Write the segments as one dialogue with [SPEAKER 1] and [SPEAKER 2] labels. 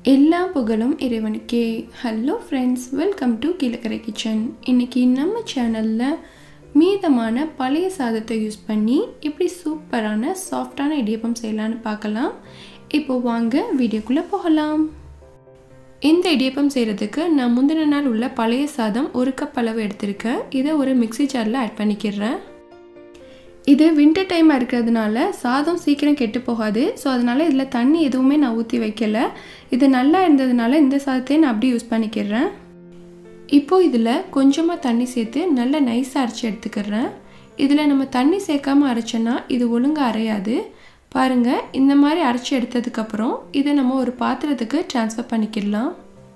[SPEAKER 1] எல்லா புகழும் இறைவனுக்கே hello friends welcome to Kilakarai kitchen இன்றைக்கி நம்ம சேனலில் மீதமான பழைய சாதத்தை யூஸ் பண்ணி எப்படி சூப்பரான சாஃப்டான இடியப்பம் செய்யலான்னு பார்க்கலாம் இப்போ வாங்க வீடியோக்குள்ளே போகலாம் இந்த இடியப்பம் செய்கிறதுக்கு நான் முந்தின நாள் உள்ள பழைய சாதம் ஒரு கப் அளவு எடுத்திருக்கேன் இதை ஒரு மிக்ஸி ஜாரில் ஆட் பண்ணிக்கிறேன் இது வின்டர் டைமாக இருக்கிறதுனால சாதம் சீக்கிரம் கெட்டு போகாது ஸோ அதனால் இதில் தண்ணி எதுவுமே நான் ஊற்றி வைக்கல இது நல்லா இருந்ததுனால இந்த சாதத்தையும் நான் அப்படியே யூஸ் பண்ணிக்கிறேன் இப்போது இதில் கொஞ்சமாக தண்ணி சேர்த்து நல்லா நைஸாக அரைச்சி எடுத்துக்கிறேன் இதில் நம்ம தண்ணி சேர்க்காமல் அரைச்சோன்னா இது ஒழுங்காக அரையாது பாருங்கள் இந்த மாதிரி அரைச்சி எடுத்ததுக்கப்புறம் இதை நம்ம ஒரு பாத்திரத்துக்கு ட்ரான்ஸ்ஃபர் பண்ணிக்கிடலாம்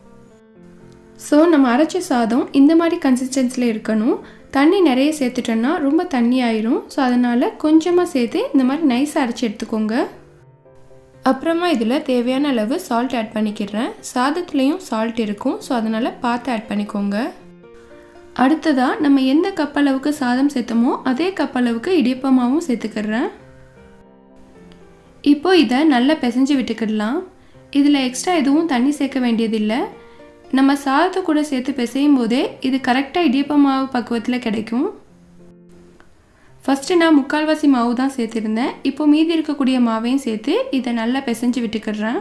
[SPEAKER 1] ஸோ நம்ம அரைச்ச சாதம் இந்த மாதிரி கன்சிஸ்டன்சியில் இருக்கணும் தண்ணி நிறைய சேர்த்துட்டோன்னா ரொம்ப தண்ணி ஆயிரும் ஸோ அதனால் கொஞ்சமாக சேர்த்து இந்த மாதிரி நைஸாக அரைச்சி எடுத்துக்கோங்க அப்புறமா இதில் தேவையான அளவு சால்ட் ஆட் பண்ணிக்கிறேன் சாதத்துலேயும் சால்ட் இருக்கும் ஸோ அதனால் பார்த்து ஆட் பண்ணிக்கோங்க அடுத்ததாக நம்ம எந்த கப் அளவுக்கு சாதம் சேர்த்தோமோ அதே கப் அளவுக்கு இடியப்பமாகவும் சேர்த்துக்கிறேன் இப்போ இதை நல்லா பிசைஞ்சு விட்டுக்கிடலாம் இதில் எக்ஸ்ட்ரா எதுவும் தண்ணி சேர்க்க வேண்டியதில்லை நம்ம சாதத்தை கூட சேர்த்து பிசையும் போதே இது கரெக்டாக இடியப்ப மாவு பக்குவத்தில் கிடைக்கும் ஃபஸ்ட்டு நான் முக்கால்வாசி மாவு தான் சேர்த்துருந்தேன் இப்போ மீதி இருக்கக்கூடிய மாவையும் சேர்த்து இதை நல்லா பிசைஞ்சு விட்டுக்கிடுறேன்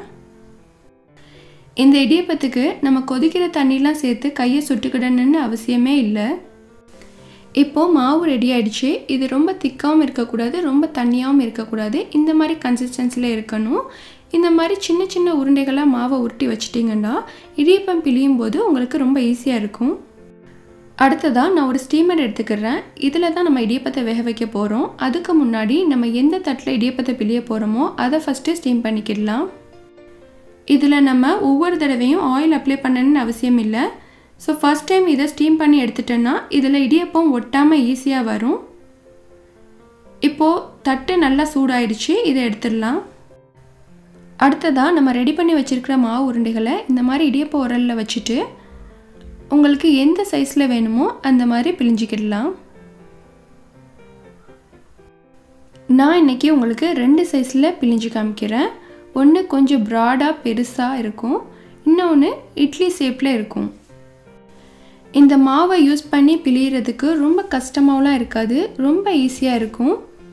[SPEAKER 1] இந்த இடியப்பத்துக்கு நம்ம கொதிக்கிற தண்ணிலாம் சேர்த்து கையை சுட்டுக்கிடணுன்னு அவசியமே இல்லை இப்போது மாவு ரெடி ஆகிடுச்சு இது ரொம்ப திக்காகவும் இருக்கக்கூடாது ரொம்ப தண்ணியாகவும் இருக்கக்கூடாது இந்த மாதிரி கன்சிஸ்டன்சியில் இருக்கணும் இந்த மாதிரி சின்ன சின்ன உருண்டைகளாக மாவை உருட்டி வச்சிட்டிங்கன்னா இடியப்பம் பிழியும் போது உங்களுக்கு ரொம்ப ஈஸியாக இருக்கும் அடுத்ததாக நான் ஒரு ஸ்டீமர் எடுத்துக்கிறேன் இதில் தான் நம்ம இடியப்பத்தை வேக வைக்க போகிறோம் அதுக்கு முன்னாடி நம்ம எந்த தட்டில் இடியப்பத்தை பிழிய போகிறோமோ அதை ஃபஸ்ட்டு ஸ்டீம் பண்ணிக்கிடலாம் இதில் நம்ம ஒவ்வொரு தடவையும் ஆயில் அப்ளை பண்ணணும்னு அவசியம் இல்லை ஸோ ஃபஸ்ட் டைம் இதை ஸ்டீம் பண்ணி எடுத்துட்டோன்னா இதில் இடியப்பம் ஒட்டாமல் ஈஸியாக வரும் இப்போது தட்டு நல்லா சூடாயிடுச்சு இதை எடுத்துடலாம் அடுத்ததாக நம்ம ரெடி பண்ணி வச்சுருக்கிற மாவு உருண்டைகளை இந்த மாதிரி இடியப்ப உரலில் வச்சுட்டு உங்களுக்கு எந்த சைஸில் வேணுமோ அந்த மாதிரி பிழிஞ்சிக்கிடலாம் நான் இன்றைக்கி உங்களுக்கு ரெண்டு சைஸில் பிழிஞ்சு காமிக்கிறேன் ஒன்று கொஞ்சம் ப்ராடாக பெருசாக இருக்கும் இன்னொன்று இட்லி ஷேப்பில் இருக்கும் இந்த மாவை யூஸ் பண்ணி பிழியறதுக்கு ரொம்ப கஷ்டமாகலாம் இருக்காது ரொம்ப ஈஸியாக இருக்கும்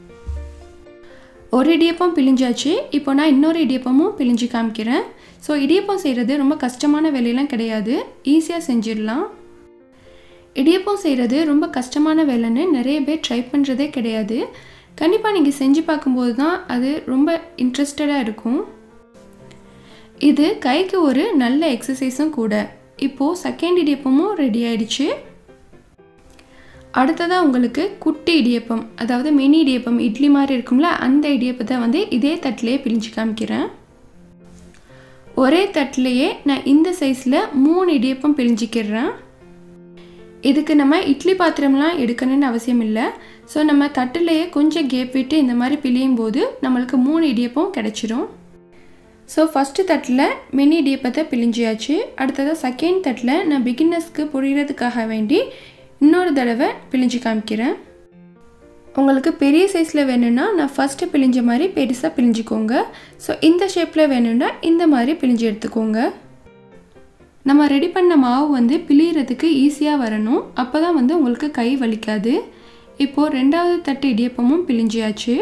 [SPEAKER 1] ஒரு இடியப்பம் பிழிஞ்சாச்சு இப்போ நான் இன்னொரு இடியப்பமும் பிழிஞ்சு காமிக்கிறேன் ஸோ இடியப்பம் செய்கிறது ரொம்ப கஷ்டமான வேலையெல்லாம் கிடையாது ஈஸியாக செஞ்சிடலாம் இடியப்பம் செய்கிறது ரொம்ப கஷ்டமான வேலைன்னு நிறைய பேர் ட்ரை பண்ணுறதே கிடையாது கண்டிப்பாக நீங்கள் செஞ்சு பார்க்கும்போது தான் அது ரொம்ப இன்ட்ரெஸ்டடாக இருக்கும் இது கைக்கு ஒரு நல்ல எக்ஸசைஸும் கூட இப்போது செகண்ட் இடியப்பமும் ரெடி ஆயிடுச்சு அடுத்ததாக உங்களுக்கு குட்டி இடியப்பம் அதாவது மினி இடியப்பம் இட்லி மாதிரி இருக்கும்ல அந்த இடியப்பத்தை வந்து இதே தட்டிலே பிழிஞ்சு காமிக்கிறேன் ஒரே தட்டிலையே நான் இந்த சைஸில் மூணு இடியப்பம் பிழிஞ்சிக்கிறேன் இதுக்கு நம்ம இட்லி பாத்திரம்லாம் எடுக்கணும்னு அவசியம் இல்லை ஸோ நம்ம தட்டுலையே கொஞ்சம் கேப் விட்டு இந்த மாதிரி பிழியும் போது நம்மளுக்கு மூணு இடியப்பம் கிடச்சிரும் ஸோ ஃபஸ்ட்டு தட்டில் மினி இடியப்பத்தை பிழிஞ்சியாச்சு அடுத்ததாக செகண்ட் தட்டில் நான் பிகினர்ஸ்க்கு புரிகிறதுக்காக வேண்டி இன்னொரு தடவை பிழிஞ்சு காமிக்கிறேன் உங்களுக்கு பெரிய சைஸில் வேணும்னா நான் ஃபஸ்ட்டு பிழிஞ்ச மாதிரி பெருசாக பிழிஞ்சிக்கோங்க ஸோ இந்த ஷேப்பில் வேணும்னா இந்த மாதிரி பிழிஞ்சு எடுத்துக்கோங்க நம்ம ரெடி பண்ண மாவு வந்து பிழியறதுக்கு ஈஸியாக வரணும் அப்போ தான் வந்து உங்களுக்கு கை வலிக்காது இப்போது ரெண்டாவது தட்டு இடியப்பமும் பிழிஞ்சியாச்சு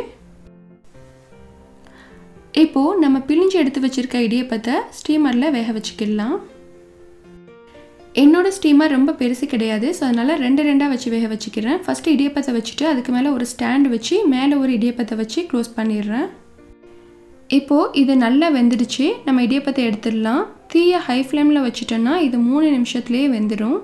[SPEAKER 1] இப்போது நம்ம பிழிஞ்சு எடுத்து வச்சுருக்க இடியப்பத்தை ஸ்டீமரில் வேக வச்சுக்கிடலாம் என்னோடய ஸ்டீமர் ரொம்ப பெருசு கிடையாது ஸோ அதனால் ரெண்டு ரெண்டாக வச்சு வேக வச்சுக்கிறேன் ஃபஸ்ட்டு இடியப்பத்தை வச்சுட்டு அதுக்கு மேலே ஒரு ஸ்டாண்ட் வச்சு மேலே ஒரு இடியப்பத்தை வச்சு க்ளோஸ் பண்ணிடுறேன் இப்போது இது நல்லா வெந்துடுச்சு நம்ம இடியப்பத்தை எடுத்துடலாம் தீயை ஹை ஃப்ளேமில் வச்சுட்டோன்னா இது மூணு நிமிஷத்துலேயே வெந்துடும்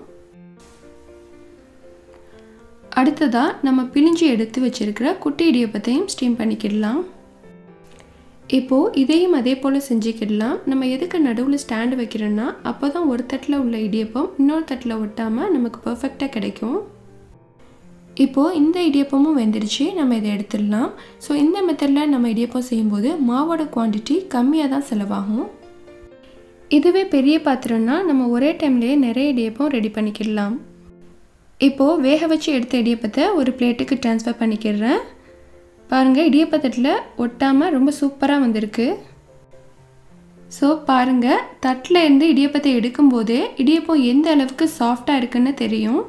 [SPEAKER 1] அடுத்ததாக நம்ம பிழிஞ்சு எடுத்து வச்சுருக்கிற குட்டி இடியப்பத்தையும் ஸ்டீம் பண்ணிக்கிடலாம் இப்போது இதையும் அதே போல் செஞ்சுக்கிடலாம் நம்ம எதுக்கு நடுவில் ஸ்டாண்டு வைக்கிறோன்னா அப்போ தான் ஒரு தட்டில் உள்ள இடியப்பம் இன்னொரு தட்டில் ஒட்டாமல் நமக்கு பர்ஃபெக்டாக கிடைக்கும் இப்போது இந்த இடியப்பமும் வெந்துடுச்சு நம்ம இதை எடுத்துடலாம் ஸோ இந்த மெத்தடில் நம்ம இடியப்பம் செய்யும்போது மாவோட குவான்டிட்டி கம்மியாக தான் செலவாகும் இதுவே பெரிய பாத்திரம்னா நம்ம ஒரே டைம்லேயே நிறைய இடியப்பம் ரெடி பண்ணிக்கிடலாம் இப்போது வேக வச்சு எடுத்த இடியப்பத்தை ஒரு பிளேட்டுக்கு ட்ரான்ஸ்ஃபர் பண்ணிக்கிறேன் பாருங்கள் இடியப்பத்தட்டில் ஒட்டாமல் ரொம்ப சூப்பராக வந்திருக்கு ஸோ பாருங்கள் தட்டில் இருந்து இடியப்பத்தை எடுக்கும்போதே இடியப்பம் எந்த அளவுக்கு சாஃப்டாக இருக்குன்னு தெரியும்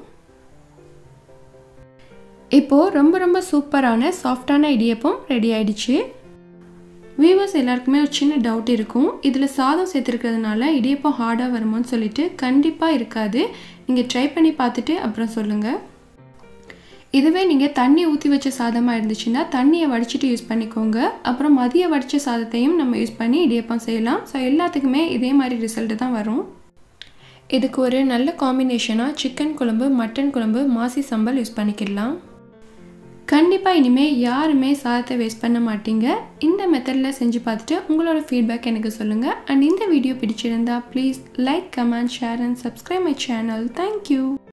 [SPEAKER 1] இப்போது ரொம்ப ரொம்ப சூப்பரான சாஃப்டான இடியப்பம் ரெடி ஆயிடுச்சு வீவர்ஸ் எல்லாருக்குமே ஒரு சின்ன டவுட் இருக்கும் இதில் சாதம் சேர்த்துருக்கிறதுனால இடியப்பம் ஹார்டாக வருமோன்னு சொல்லிட்டு கண்டிப்பாக இருக்காது நீங்கள் ட்ரை பண்ணி பார்த்துட்டு அப்புறம் சொல்லுங்கள் இதுவே நீங்கள் தண்ணி ஊற்றி வச்ச சாதமாக இருந்துச்சுன்னா தண்ணியை வடிச்சிட்டு யூஸ் பண்ணிக்கோங்க அப்புறம் மதிய வடித்த சாதத்தையும் நம்ம யூஸ் பண்ணி இடியப்பம் செய்யலாம் ஸோ எல்லாத்துக்குமே இதே மாதிரி ரிசல்ட்டு தான் வரும் இதுக்கு ஒரு நல்ல காம்பினேஷனாக சிக்கன் குழம்பு மட்டன் குழம்பு மாசி சம்பல் யூஸ் பண்ணிக்கிடலாம் கண்டிப்பாக இனிமேல் யாருமே சாதத்தை வேஸ்ட் பண்ண மாட்டீங்க இந்த மெத்தடில் செஞ்சு பார்த்துட்டு உங்களோட ஃபீட்பேக் எனக்கு சொல்லுங்கள் அண்ட் இந்த வீடியோ பிடிச்சிருந்தா please like comment share and subscribe my channel thank you